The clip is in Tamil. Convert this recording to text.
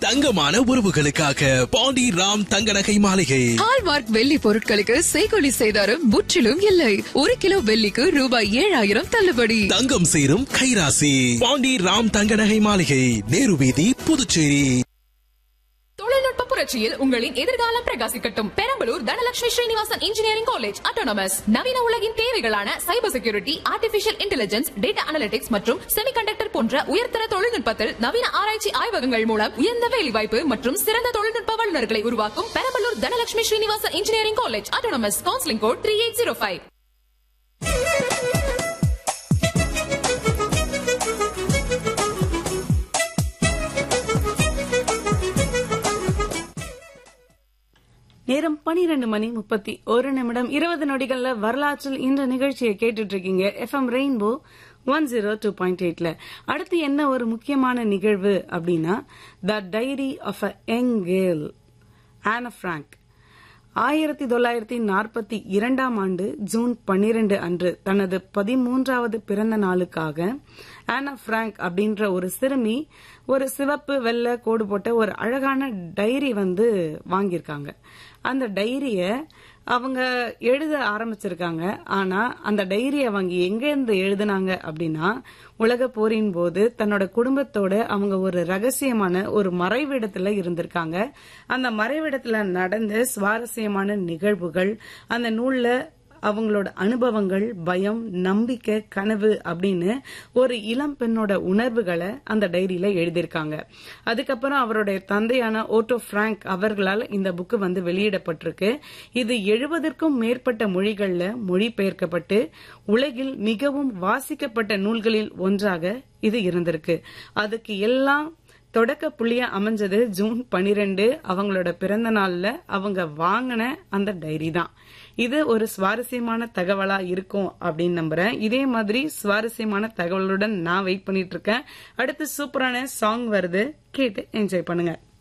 தங்கமான உறவுகளுக்காக பாண்டி ராம் தங்க நகை மாளிகை ஹால்மார்க் வெள்ளி பொருட்களுக்கு செய்கொலி செய்தாரும் முற்றிலும் இல்லை ஒரு கிலோ வெள்ளிக்கு ரூபாய் ஏழாயிரம் தள்ளுபடி தங்கம் சேரும் கைராசி பாண்டி ராம் தங்க நகை மாளிகை நேரு வீதி புதுச்சேரி தொழில்நுட்ப புரட்சியில் உங்களின் எதிர்காலம் பிரகாசிக்கட்டும் Perambalur Dhanalakshmi Srinivasan engineering college autonomous நவீன உலகின் தேவைகளான cyber security artificial intelligence data analytics மற்றும் செமிகண்டக்டர் போன்ற உயர்தர தொழில்நுட்பத்தில் நவீன ஆராய்ச்சி ஆய்வகங்கள் மூலம் உயர்ந்த வேலைவாய்ப்பு மற்றும் சிறந்த தொழில்நுட்ப வல்லுநர்களை உருவாக்கும் Perambalur Dhanalakshmi Srinivasan engineering college autonomous counselling code three eight zero five நேரம் பனிரெண்டு மணி முப்பத்தி ஒரு நிமிடம் இருபது நொடிகள்ல வரலாற்றில் இந்த நிகழ்ச்சியை கேட்டுட்டு இருக்கீங்க FM Rainbow one zero two point எயிட்ல அடுத்து என்ன ஒரு முக்கியமான நிகழ்வு அப்படின்னா The Diary of a Young Girl Anne Frank ஆயிரத்தி தொள்ளாயிரத்தி நாற்பத்தி இரண்டாம் ஆண்டு ஜூன் பன்னிரண்டு அன்று தனது பதிமூன்றாவது பிறந்த நாளுக்காக ஆனா பிராங்க் அப்படின்ற ஒரு சிறுமி ஒரு சிவப்பு வெள்ளை கோடு போட்ட ஒரு அழகான டைரி வந்து வாங்கியிருக்காங்க அந்த டைரிய அவங்க எழுத ஆரம்பிச்சிருக்காங்க ஆனா அந்த டைரிய அவங்க எங்க இருந்து எழுதுனாங்க அப்படின்னா உலக போரின் போது தன்னோட குடும்பத்தோட அவங்க ஒரு ரகசியமான ஒரு மறைவிடத்துல இருந்திருக்காங்க அந்த மறைவிடத்துல நடந்த சுவாரஸ்யமான நிகழ்வுகள் அந்த நூல்ல அவங்களோட அனுபவங்கள் பயம் நம்பிக்கை கனவு அப்படின்னு ஒரு இளம் பெண்ணோட உணர்வுகளை அந்த டைரியில எழுதியிருக்காங்க அதுக்கப்புறம் அவருடைய தந்தையான ஓட்டோ பிராங்க் அவர்களால் இந்த புக்கு வந்து வெளியிடப்பட்டிருக்கு இது எழுபதற்கும் மேற்பட்ட மொழிகள்ல மொழிபெயர்க்கப்பட்டு உலகில் மிகவும் வாசிக்கப்பட்ட நூல்களில் ஒன்றாக இது இருந்திருக்கு அதுக்கு எல்லாம் தொடக்க புள்ளியா அமைஞ்சது ஜூன் பனிரெண்டு அவங்களோட பிறந்த நாள்ல அவங்க வாங்கின அந்த டைரி தான் இது ஒரு சுவாரஸ்யமான தகவலா இருக்கும் அப்படின்னு நம்புறேன் இதே மாதிரி சுவாரஸ்யமான தகவலுடன் நான் வெயிட் பண்ணிட்டு இருக்கேன் அடுத்து சூப்பரான சாங் வருது கேட்டு என்ஜாய் பண்ணுங்க